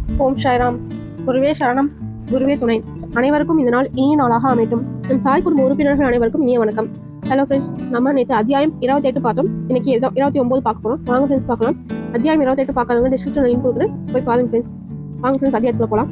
ஓம் சாய்ராம் குருவே சரணம் குருவே துணை அனைவருக்கும் இந்த நாள் இனிய நாளாக அமையட்டும் நம் சாய் குடும்ப உறுப்பினர்கள் அனைவருக்கும் இனிய வணக்கம் ஹலோ ஃப்ரெண்ட்ஸ் நம்ம நேற்று அத்தியாயம் இருபத்தெட்டு பார்த்தோம் இன்னைக்கு இருப- இருபத்தி ஒன்பது பார்க்க போறோம் வாங்க ஃப்ரெண்ட்ஸ் பார்க்கலாம் அத்தியாயம் இருபத்தெட்டு பார்க்காதவங்க டிஸ்கிரிப்ஷன் லிங்க் கொடுக்குறேன் போய் பாருங்க ஃப்ரெண்ட்ஸ் வாங்க ஃப்ரெண்ட்ஸ் அத்தியாயத்துக்குள்ள போகலாம்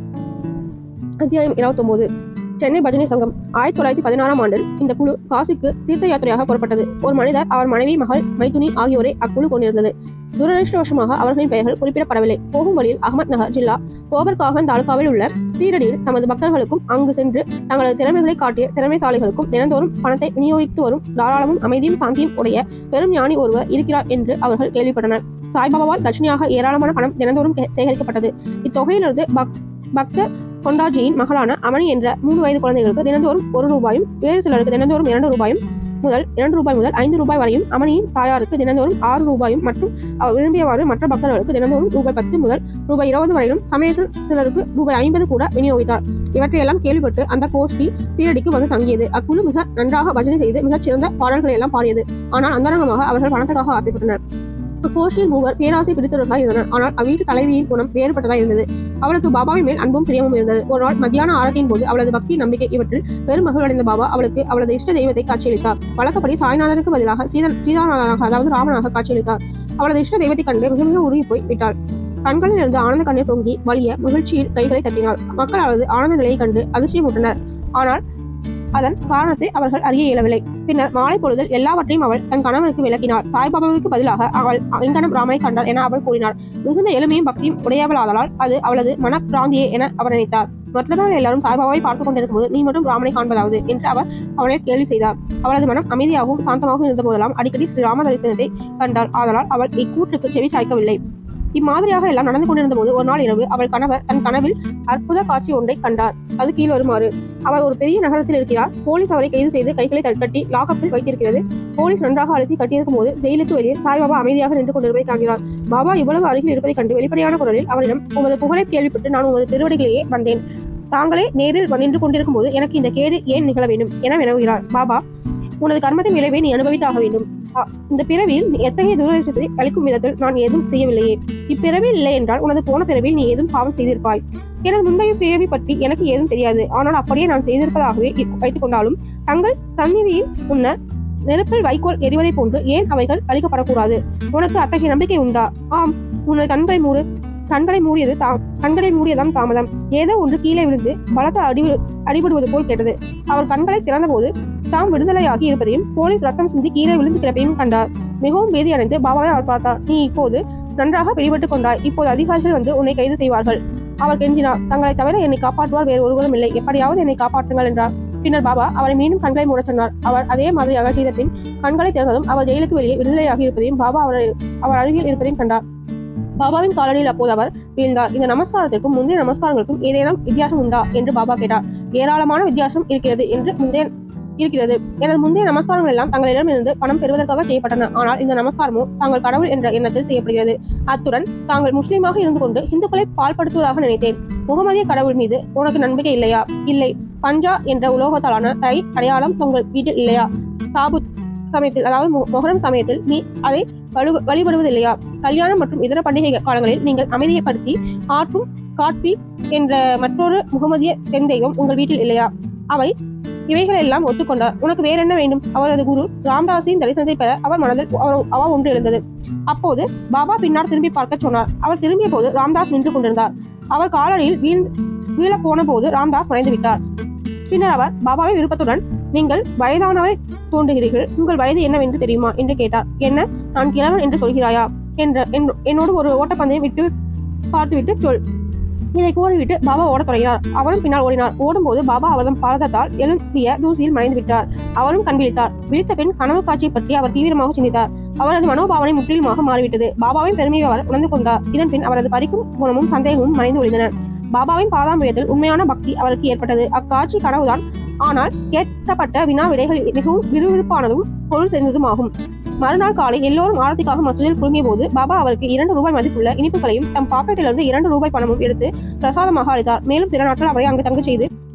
அத்தியாயம் இருபத்தொம்போது சென்னை பஜனை சங்கம் ஆயிரத்தி தொள்ளாயிரத்தி பதினாறாம் ஆண்டில் இந்த குழு காசிக்கு தீர்த்த யாத்திரையாக புறப்பட்டது ஒரு மனிதர் அவர் மனைவி மகள் மைதுனி ஆகியோரை அக்குழு கொண்டிருந்தது துரதிருஷ்டவசமாக அவர்களின் பெயர்கள் குறிப்பிடப்படவில்லை போகும் வழியில் அகமத் நகர் ஜில்லா கோபர்காகன் தாலுகாவில் உள்ள சீரடியில் தமது பக்தர்களுக்கும் அங்கு சென்று தங்களது திறமைகளை காட்டிய திறமைசாலிகளுக்கும் தினந்தோறும் பணத்தை விநியோகித்து வரும் தாராளமும் அமைதியும் சாந்தியும் உடைய பெரும் ஞானி ஒருவர் இருக்கிறார் என்று அவர்கள் கேள்விப்பட்டனர் சாய்பாபாவால் தட்சணையாக ஏராளமான பணம் தினந்தோறும் கே- சேகரிக்கப்பட்டது இத்தொகையிலிருந்து பக் பக்தர் கொண்டாஜியின் மகளான அமணி என்ற மூணு வயது குழந்தைகளுக்கு தினந்தோறும் ஒரு ரூபாயும் வேறு சிலருக்கு தினந்தோறும் இரண்டு ரூபாயும் முதல் இரண்டு ரூபாய் முதல் ஐந்து ரூபாய் வரையும் அமணியின் தாயாருக்கு தினந்தோறும் ஆறு ரூபாயும் மற்றும் அவர் விரும்பியவாறு மற்ற பக்தர்களுக்கு தினந்தோறும் ரூபாய் பத்து முதல் ரூபாய் இருபது வரையிலும் சமயத்தில் சிலருக்கு ரூபாய் ஐம்பது கூட விநியோகித்தார் இவற்றையெல்லாம் கேள்விப்பட்டு அந்த கோஷ்டி சீரடிக்கு வந்து தங்கியது அக்குழு மிக நன்றாக பஜனை செய்து மிகச் சிறந்த பாடல்களை எல்லாம் பாடியது ஆனால் அந்தரங்கமாக அவர்கள் பணத்துக்காக ஆசைப்பட்டனர் அக்கோஷ்டியில் மூவர் பேராசை பிடித்தவர்களாக இருந்தனர் ஆனால் அவ்வீட்டு தலைவியின் குணம் வேறுபட்டதாக இருந்தது அவளுக்கு பாபாவின் மேல் அன்பும் பிரியமும் இருந்தது ஒரு நாள் மத்தியான ஆரத்தின் போது அவளது பக்தி நம்பிக்கை இவற்றில் பெரும் மகிழ்வடைந்த பாபா அவளுக்கு அவளது இஷ்ட தெய்வத்தை காட்சியளித்தார் வழக்கப்படி சாய்நாதனுக்கு பதிலாக சீதா சீதாநாதனாக அதாவது ராமனாக காட்சியளித்தார் அவளது இஷ்ட தெய்வத்தை கண்டு மிக மிக உருகி போய் விட்டாள் கண்களில் இருந்து ஆனந்த கண்ணீர் பொங்கி வலிய மகிழ்ச்சியில் கைகளை தட்டினாள் மக்கள் அவளது ஆனந்த நிலையை கண்டு அதிர்ச்சியமுற்றனர் ஆனால் அதன் காரணத்தை அவர்கள் அறிய இயலவில்லை பின்னர் மாலை பொழுதில் எல்லாவற்றையும் அவள் தன் கணவனுக்கு விளக்கினாள் சாய்பாபாவுக்கு பதிலாக அவள் எங்கனம் ராமனை கண்டாள் என அவள் கூறினார் மிகுந்த எளிமையும் பக்தியும் உடையவளாதலால் அது அவளது மனப்பிராந்தியே என அவர் நினைத்தார் மற்றவர்கள் எல்லாரும் சாய்பாபாவை பார்த்துக் கொண்டிருக்கும் போது நீ மட்டும் ராமனை காண்பதாவது என்று அவர் அவளை கேள்வி செய்தார் அவளது மனம் அமைதியாகவும் சாந்தமாகவும் இருந்த போதெல்லாம் அடிக்கடி ஸ்ரீ ராம தரிசனத்தை கண்டாள் ஆதலால் அவள் இக்கூற்றுக்கு செவி சாய்க்கவில்லை இம்மாதிரியாக எல்லாம் நடந்து கொண்டிருந்த போது ஒரு நாள் இரவு அவள் கணவர் தன் கனவில் அற்புத காட்சி ஒன்றை கண்டார் அது கீழ் வருமாறு அவர் ஒரு பெரிய நகரத்தில் இருக்கிறார் போலீஸ் அவரை கைது செய்து கைகளை தட்- கட்டி லாக்கப்பில் வைத்திருக்கிறது போலீஸ் நன்றாக அழுத்தி கட்டியிருக்கும் போது ஜெயிலுக்கு வெளியே சாய்பாபா அமைதியாக நின்று கொண்டிருப்பதை காண்கிறார் பாபா இவ்வளவு அருகில் இருப்பதைக் கண்டு வெளிப்படையான குரலில் அவரிடம் உமது புகழை கேள்விப்பட்டு நான் உமது திருவடிகளிலேயே வந்தேன் தாங்களே நேரில் நின்று கொண்டிருக்கும் போது எனக்கு இந்த கேடு ஏன் நிகழ வேண்டும் என வினவுகிறார் பாபா உனது கர்மத்தின் விளைவை நீ அனுபவித்தாக வேண்டும் அ, இந்த பிறவியில் நீ எத்தகைய துரதிருஷ்டத்தை அளிக்கும் விதத்தில் நான் ஏதும் செய்யவில்லையே இப்பிறவியில் இல்லை என்றால் உனது போன பிறவியில் நீ ஏதும் பாவம் செய்திருப்பாய் எனது முந்தைய பிறவி பற்றி எனக்கு ஏதும் தெரியாது ஆனால் அப்படியே நான் செய்திருப்பதாகவே இ- வைத்துக் கொண்டாலும் தங்கள் சந்நிதியில் முன்னர் நெருப்பில் வைக்கோல் எரிவதைப் போன்று ஏன் அவைகள் அழிக்கப்படக்கூடாது உனக்கு அத்தகைய நம்பிக்கை உண்டா ஆம் உனது கண்களை மூடு கண்களை மூடியது தாம் கண்களை மூடியதாம் தாமதம் ஏதோ ஒன்று கீழே விழுந்து பலத்த அடி அடிபடுவது போல் கேட்டது அவர் கண்களை திறந்தபோது தாம் விடுதலையாகி இருப்பதையும் போலீஸ் ரத்தம் சிந்தி கீழே விழுந்து கிடப்பையும் கண்டார் மிகவும் பீதி அடைந்து பாபாவை அவர் பார்த்தார் நீ இப்போது நன்றாக பிடிபட்டுக் கொண்டாய் இப்போது அதிகாரிகள் வந்து உன்னை கைது செய்வார்கள் அவர் கெஞ்சினார் தங்களை தவிர என்னை காப்பாற்றுவார் வேறு ஒருவரும் இல்லை எப்படியாவது என்னை காப்பாற்றுங்கள் என்றார் பின்னர் பாபா அவரை மீண்டும் கண்களை மூடச் சொன்னார் அவர் அதே மாதிரியாக செய்த பின் கண்களை திறந்ததும் அவர் ஜெயிலுக்கு வெளியே விடுதலையாகி இருப்பதையும் பாபா அவர் அவர் அருகில் இருப்பதையும் கண்டார் பாபாவின் காலடியில் அப்போது அவர் வீழ்ந்தார் இந்த நமஸ்காரத்திற்கும் முந்தைய நமஸ்காரங்களுக்கும் ஏதேனும் வித்தியாசம் உண்டா என்று பாபா கேட்டார் ஏராளமான வித்தியாசம் இருக்கிறது என்று முந்தைய இருக்கிறது எனது முந்தைய நமஸ்காரங்கள் எல்லாம் தங்களிடமிருந்து பணம் பெறுவதற்காக செய்யப்பட்டன ஆனால் இந்த நமஸ்காரமோ தாங்கள் கடவுள் என்ற எண்ணத்தில் செய்யப்படுகிறது அத்துடன் தாங்கள் முஸ்லீமாக இருந்து கொண்டு இந்துக்களை பால்படுத்துவதாக நினைத்தேன் முகமதிய கடவுள் மீது உனக்கு நம்பிக்கை இல்லையா இல்லை பஞ்சா என்ற உலோகத்தாலான தை அடையாளம் உங்கள் வீட்டில் இல்லையா தாபுத் சமயத்தில் அதாவது மொ- மொஹரம் சமயத்தில் நீ அதை வலு- வழிபடுவதில்லையா கல்யாணம் மற்றும் இதர பண்டிகை காலங்களில் நீங்கள் அமைதியைப்படுத்தி ஆற்றும் காட்பி என்ற மற்றொரு முகமதிய பெண் தெய்வம் உங்கள் வீட்டில் இல்லையா அவை இவைகள் எல்லாம் ஒத்துக்கொண்டார் உனக்கு வேற என்ன வேண்டும் அவரது குரு ராம்தாஸின் தரிசனத்தை பெற அவர் மனதில் அவர் அவ ஒன்று எழுந்தது அப்போது பாபா பின்னால் திரும்பி பார்க்க சொன்னார் அவர் திரும்பிய போது ராம்தாஸ் நின்று கொண்டிருந்தார் அவர் காலடியில் வீழ் வீழ போன போது ராம்தாஸ் மறைந்து விட்டார் பின்னர் அவர் பாபாவை விருப்பத்துடன் நீங்கள் வயதானவரை தோன்றுகிறீர்கள் உங்கள் வயது என்னவென்று தெரியுமா என்று கேட்டார் என்ன நான் கிழவன் என்று சொல்கிறாயா என்ற என்- என்னோடு ஒரு ஓட்டப்பந்தயம் விட்டு பார்த்துவிட்டு சொல் இதை கூறிவிட்டு பாபா ஓடத் தொடங்கினார் அவரும் பின்னால் ஓடினார் ஓடும்போது பாபா அவரது பாதத்தால் எழுப்பிய தூசியில் மறைந்து விட்டார் அவரும் கண் விழித்தார் விழித்த பின் கனவு காட்சியை பற்றி அவர் தீவிரமாக சிந்தித்தார் அவரது மனோபாவனை முற்றிலுமாக மாறிவிட்டது பாபாவின் பெருமையை அவர் உணர்ந்து கொண்டார் இதன் பின் அவரது பறிக்கும் குணமும் சந்தேகமும் மறைந்து ஒழிந்தன பாபாவின் பாதாம்பயத்தில் உண்மையான பக்தி அவருக்கு ஏற்பட்டது அக்காட்சி கனவுதான் ஆனால் கேட்கப்பட்ட வினா விடைகள் மிகவும் விறுவிறுப்பானதும் பொருள் சேர்ந்ததும் ஆகும் மறுநாள் காலை எல்லோரும் ஆரத்திக்காக மசூதியில் குழுமிய போது பாபா அவருக்கு இரண்டு ரூபாய் மதிப்புள்ள இனிப்புகளையும் தம் பாக்கெட்டிலிருந்து இரண்டு ரூபாய் பணமும் எடுத்து பிரசாதமாக அளித்தார் மேலும் சில நாட்கள் அவரை அங்கு தங்கச் செய்து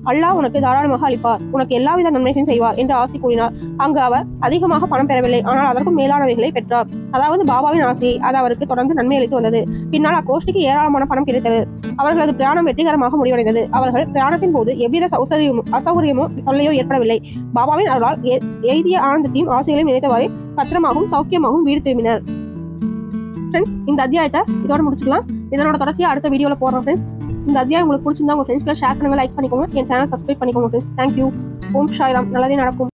அல்லாஹ் உனக்கு தாராளமாக அளிப்பார் உனக்கு எல்லாவித நன்மைகளையும் செய்வார் என்று ஆசி கூறினார் அங்கு அவர் அதிகமாக பணம் பெறவில்லை ஆனால் அதற்கும் மேலானவைகளை பெற்றார் அதாவது பாபாவின் ஆசையை அது அவருக்கு தொடர்ந்து நன்மை அளித்து வந்தது பின்னால் அக்கோஷ்டிக்கு ஏராளமான பணம் கிடைத்தது அவர்களது பிரயாணம் வெற்றிகரமாக முடிவடைந்தது அவர்கள் பிரயாணத்தின் போது எவ்வித சௌசரியமோ அசௌகரியமோ தொல்லையோ ஏற்படவில்லை பாபாவின் அருளால் எ- எய்திய ஆனந்தத்தையும் ஆசைகளையும் நினைத்தவாறு பத்திரமாகவும் சௌக்கியமாகவும் வீடு திரும்பினர் ஃப்ரெண்ட்ஸ் இந்த அத்தியாயத்தை இதோட முடிச்சுக்கலாம் இதனோட தொடர்ச்சியை அடுத்த வீடியோவில் போடுறோம் ஃப்ரெண்ட்ஸ் இந்த அத்தியாயம் உங்களுக்கு பிடிச்சிருந்தா உங்க ஃப்ரெண்ட்ஸ்க்குள்ள ஷேர் பண்ணுங்க லைக் பண்ணிக்கோங்க என் சேனல் சப்ஸ்கிரைப் பண்ணிக்கோங்க ஃப்ரெண்ட்ஸ் தேங்க்யூ ஓம் ஷாய்ராம் நல்லதே நடக்கும்